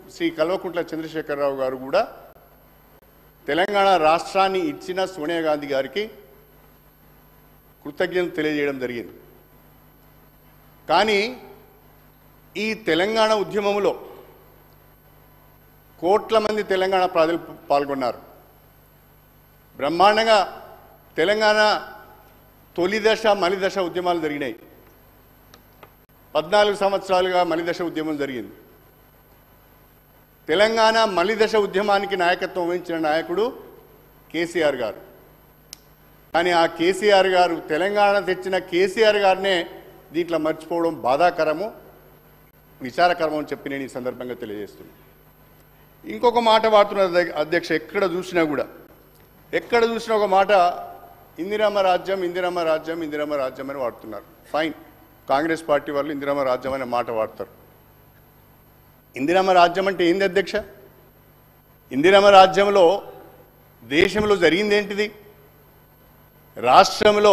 శ్రీ కల్వకుంట్ల చంద్రశేఖరరావు గారు కూడా తెలంగాణ రాష్ట్రాన్ని ఇచ్చిన సోనియా గాంధీ గారికి కృతజ్ఞత తెలియజేయడం జరిగింది కానీ ఈ తెలంగాణ ఉద్యమంలో కోట్ల మంది తెలంగాణ ప్రజలు పాల్గొన్నారు బ్రహ్మాండంగా తెలంగాణ తొలి దశ మలిదశ ఉద్యమాలు జరిగినాయి పద్నాలుగు సంవత్సరాలుగా మలిదశ ఉద్యమం జరిగింది తెలంగాణ మలిదశ ఉద్యమానికి నాయకత్వం వహించిన నాయకుడు కేసీఆర్ గారు కానీ ఆ కేసీఆర్ గారు తెలంగాణ తెచ్చిన కేసీఆర్ గారినే దీంట్లో మర్చిపోవడం బాధాకరము విచారకరము అని చెప్పి నేను ఈ సందర్భంగా తెలియజేస్తున్నాను ఇంకొక మాట వాడుతున్నారు అధ్య- అధ్యక్ష ఎక్కడ చూసినా కూడా ఎక్కడ చూసినా ఒక మాట ఇందిరమ్మ రాజ్యం ఇందిరమ్మ రాజ్యం ఇందిరమ్మ రాజ్యం అని వాడుతున్నారు ఫైన్ కాంగ్రెస్ పార్టీ వాళ్ళు ఇందిరమ్మ రాజ్యం అనే మాట వాడతారు ఇందిరమ్మ రాజ్యం అంటే ఏంది అధ్యక్ష ఇందిరమ్మ రాజ్యంలో దేశంలో జరిగింది ఏంటిది రాష్ట్రంలో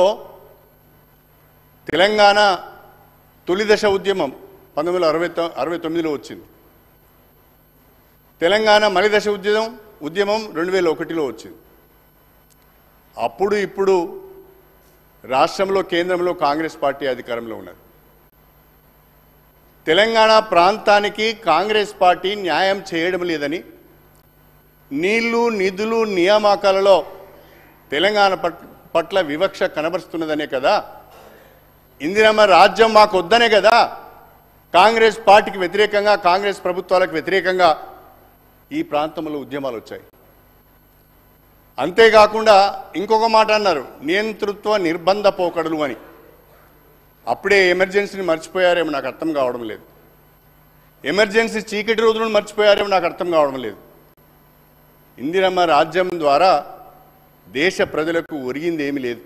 తెలంగాణ తొలి దశ ఉద్యమం పంతొమ్మిది వందల అరవై తొ- అరవై తొమ్మిదిలో వచ్చింది తెలంగాణ మలిదశ ఉద్యమం ఉద్యమం రెండు వేల ఒకటిలో వచ్చింది అప్పుడు ఇప్పుడు రాష్ట్రంలో కేంద్రంలో కాంగ్రెస్ పార్టీ అధికారంలో ఉన్నది తెలంగాణ ప్రాంతానికి కాంగ్రెస్ పార్టీ న్యాయం చేయడం లేదని నీళ్లు నిధులు నియామకాలలో తెలంగాణ పట్- పట్ల వివక్ష కనబరుస్తున్నదనే కదా ఇందిరమ్మ రాజ్యం మాకు వద్దనే కదా కాంగ్రెస్ పార్టీకి వ్యతిరేకంగా కాంగ్రెస్ ప్రభుత్వాలకు వ్యతిరేకంగా ఈ ప్రాంతంలో ఉద్యమాలు వచ్చాయి అంతేకాకుండా ఇంకొక మాట అన్నారు నియంతృత్వ నిర్బంధ పోకడలు అని అప్పుడే ఎమర్జెన్సీని మర్చిపోయారేమో నాకు అర్థం కావడం లేదు ఎమర్జెన్సీ చీకటి రోజులను మర్చిపోయారేమో నాకు అర్థం కావడం లేదు ఇందిరమ్మ రాజ్యం ద్వారా దేశ ప్రజలకు ఒరిగింది ఏమీ లేదు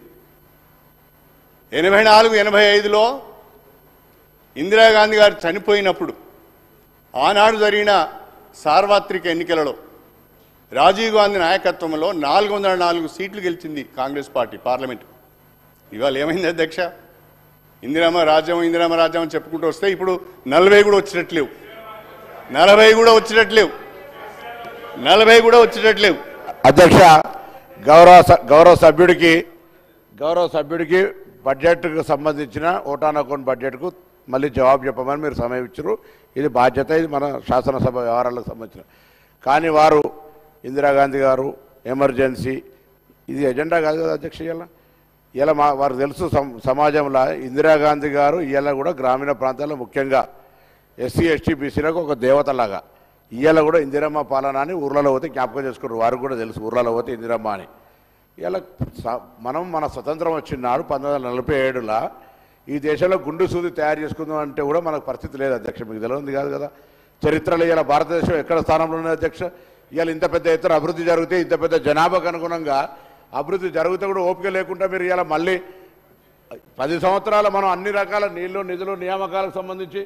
ఎనభై నాలుగు ఎనభై ఐదులో ఇందిరాగాంధీ గారు చనిపోయినప్పుడు ఆనాడు జరిగిన సార్వత్రిక ఎన్నికలలో రాజీవ్ గాంధీ నాయకత్వంలో నాలుగు వందల నాలుగు సీట్లు గెలిచింది కాంగ్రెస్ పార్టీ పార్లమెంట్ ఇవాళ ఏమైంది అధ్యక్ష ఇందిరామ రాజ్యం ఇందిరామ రాజ్యం అని చెప్పుకుంటూ వస్తే ఇప్పుడు నలభై కూడా వచ్చేటట్లేవు నలభై కూడా వచ్చేటట్లేవు నలభై కూడా వచ్చేటట్లేవు అధ్యక్ష గౌరవ స- గౌరవ సభ్యుడికి గౌరవ సభ్యుడికి బడ్జెట్కు సంబంధించిన ఓటాన్ అకౌంట్ బడ్జెట్కు మళ్ళీ జవాబు చెప్పమని మీరు సమయం ఇచ్చారు ఇది బాధ్యత ఇది మన శాసనసభ వ్యవహారాలకు సంబంధించిన కానీ వారు ఇందిరాగాంధీ గారు ఎమర్జెన్సీ ఇది ఎజెండా కాదు కదా అధ్యక్ష ఇలా ఇలా మా వారు తెలుసు సమ- సమాజంలో ఇందిరాగాంధీ గారు ఇలా కూడా గ్రామీణ ప్రాంతాల్లో ముఖ్యంగా ఎస్సీ ఎస్టీ బీసీలకు ఒక దేవతలాగా ఇవాళ కూడా ఇందిరమ్మ పాలన అని ఊర్లలో పోతే జ్ఞాపకం చేసుకున్నారు వారికి కూడా తెలుసు ఊర్లలో పోతే ఇందిరమ్మ అని ఇలా స- మనం మన స్వతంత్రం వచ్చిన నాడు పంతొమ్మిది వందల నలభై ఏడులో ఈ దేశంలో గుండు సూది తయారు చేసుకుందాం అంటే కూడా మనకు పరిస్థితి లేదు అధ్యక్ష మీకు తెలియదు కాదు కదా చరిత్రలో ఇలా భారతదేశం ఎక్కడ స్థానంలో ఉన్నది అధ్యక్ష ఇవాళ ఇంత పెద్ద ఎత్తున అభివృద్ధి జరిగితే ఇంత పెద్ద జనాభాకు అనుగుణంగా అభివృద్ధి జరిగితే కూడా ఓపిక లేకుండా మీరు ఇలా మళ్ళీ పది సంవత్సరాల మనం అన్ని రకాల నీళ్లు నిధులు నియామకాలకు సంబంధించి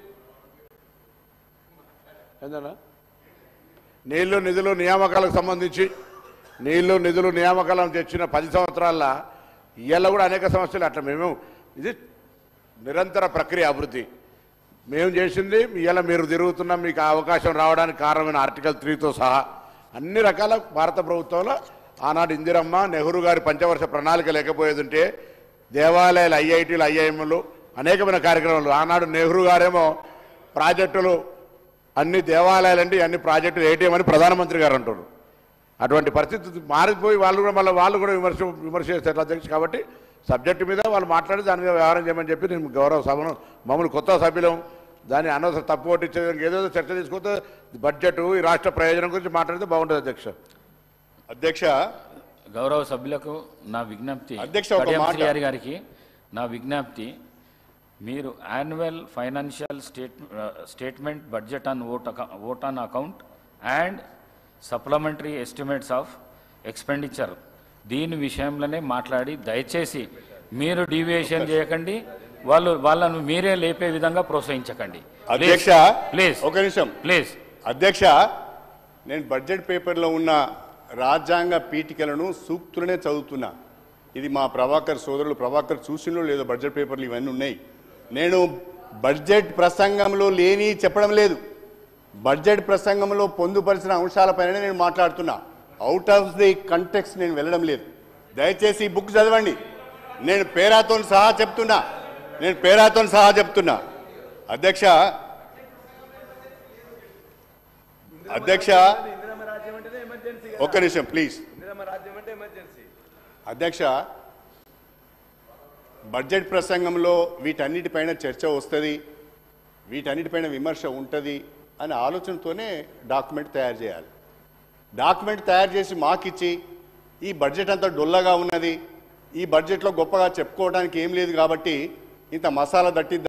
ఏందన్నా నీళ్లు నిధులు నియామకాలకు సంబంధించి నీళ్లు నిధులు నియామకాలను తెచ్చిన పది సంవత్సరాల ఇవాళ కూడా అనేక సమస్యలు అట్లా మేము ఇది నిరంతర ప్రక్రియ అభివృద్ధి మేము చేసింది ఇవాళ మీరు తిరుగుతున్న మీకు ఆ అవకాశం రావడానికి కారణమైన ఆర్టికల్ త్రీతో సహా అన్ని రకాల భారత ప్రభుత్వంలో ఆనాడు ఇందిరమ్మ నెహ్రూ గారి పంచవర్ష ప్రణాళిక లేకపోయేది ఉంటే దేవాలయాలు ఐఐటీలు ఐఐఎంలు అనేకమైన కార్యక్రమాలు ఆనాడు నెహ్రూ గారేమో ప్రాజెక్టులు అన్ని దేవాలయాలండి అన్ని ప్రాజెక్టులు ఏటీఎం అని ప్రధానమంత్రి గారు అంటారు అటువంటి పరిస్థితి మారిపోయి వాళ్ళు కూడా మళ్ళీ వాళ్ళు కూడా విమర్శ విమర్శ చేస్తారు అధ్యక్ష కాబట్టి సబ్జెక్టు మీద వాళ్ళు మాట్లాడి దాని మీద వ్యవహారం చేయమని చెప్పి నేను గౌరవ సభను మమ్మల్ని కొత్త సభ్యులం దాన్ని అనవసరం తప్పు కొట్టించేదానికి ఏదో చర్చ తీసుకుంటే బడ్జెట్ ఈ రాష్ట్ర ప్రయోజనం గురించి మాట్లాడితే బాగుంటుంది అధ్యక్ష అధ్యక్ష గౌరవ సభ్యులకు నా విజ్ఞప్తి అధ్యక్ష, ఒక కడియం మాట. శ్రీహరి గారికి నా విజ్ఞప్తి మీరు annual financial state statement budget on vote vote on account and supplementary estimates of expenditure దీని విషయంలోనే మాట్లాడి దయచేసి మీరు డీవియేషన్ చేయకండి వాళ్ళు వాళ్ళను మీరే లేపే విధంగా ప్రోత్సహించకండి అధ్యక్ష ప్లీజ్ ఒక నిమిషం ప్లీజ్ అధ్యక్ష నేను బడ్జెట్ పేపర్లో ఉన్న రాజ్యాంగ పీఠికలను సూక్తులనే చదువుతున్నా ఇది మా ప్రభాకర్ సోదరులు ప్రభాకర్ చూసినో లేదో బడ్జెట్ పేపర్లు ఇవన్నీ ఉన్నాయి నేను బడ్జెట్ ప్రసంగంలో లేని చెప్పడం లేదు బడ్జెట్ ప్రసంగంలో పొందుపరిచిన అంశాలపైన నేను మాట్లాడుతున్నా అవుట్ ఆఫ్ ది కంటెక్స్ నేను వెళ్ళడం లేదు దయచేసి ఈ బుక్ చదవండి నేను పేరాతో సహా చెప్తున్నా నేను పేరాతో సహా చెప్తున్నా అధ్యక్ష అధ్యక్ష ఒక్క నిమిషం ప్లీజ్ అధ్యక్ష బడ్జెట్ ప్రసంగంలో వీటన్నిటిపైన చర్చ వస్తుంది వీటన్నిటిపైన విమర్శ ఉంటుంది అనే ఆలోచనతోనే డాక్యుమెంట్ తయారు చేయాలి డాక్యుమెంట్ తయారు చేసి మాకిచ్చి ఈ బడ్జెట్ అంతా డొల్లగా ఉన్నది ఈ బడ్జెట్లో గొప్పగా చెప్పుకోవడానికి ఏం లేదు కాబట్టి ఇంత మసాలా దట్టి